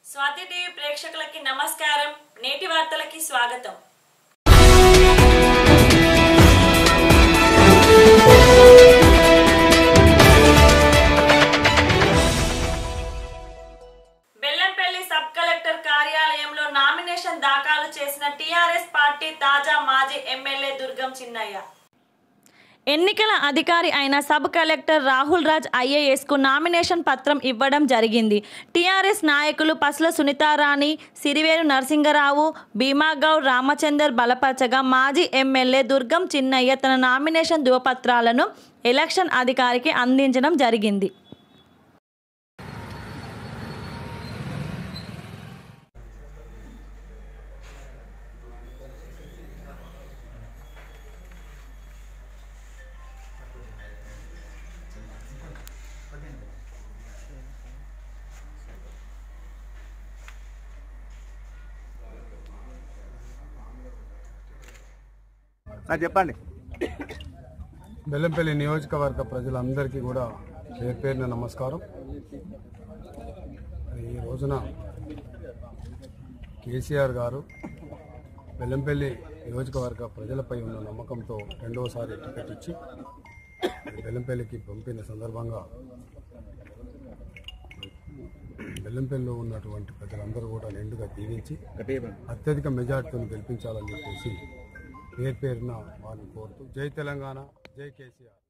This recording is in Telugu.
స్వాతి టీవీ ప్రేక్షకులకి నమస్కారం నేటి వార్తలకి స్వాగతం బెల్లంపల్లి సబ్ కలెక్టర్ కార్యాలయంలో నామినేషన్ దాఖలు చేసిన టీఆర్ఎస్ పార్టీ తాజా మాజీ ఎమ్మెల్యే దుర్గం చిన్నయ్య ఎన్నికల అధికారి అయిన సబ్ కలెక్టర్ రాహుల్ రాజ్ ఐఏఎస్కు నామినేషన్ పత్రం ఇవ్వడం జరిగింది టీఆర్ఎస్ నాయకులు పసుల సునీతారాణి సిరివేరు నరసింగరావు భీమాగౌడ్ రామచందర్ బలపరచగా మాజీ ఎమ్మెల్యే దుర్గం చిన్నయ్య తన నామినేషన్ ధృవపత్రాలను ఎలక్షన్ అధికారికి అందించడం జరిగింది ఆ, చెప్పండి బెల్లంపల్లి నియోజకవర్గ ప్రజలందరికీ కూడా పేరు పేరున నమస్కారం మరి ఈ రోజున కేసీఆర్ గారు బెల్లంపల్లి నియోజకవర్గ ప్రజలపై ఉన్న నమ్మకంతో రెండవసారి టికెట్ ఇచ్చి మరి బెల్లంపల్లికి పంపిన సందర్భంగా బెల్లంపల్లిలో ఉన్నటువంటి ప్రజలందరూ కూడా నిండుగా దీవించి అత్యధిక మెజార్టీతో గెలిపించాలని చెప్పేసి పేరు పేరున వారిని కోరుతూ జై తెలంగాణ జై కేసీఆర్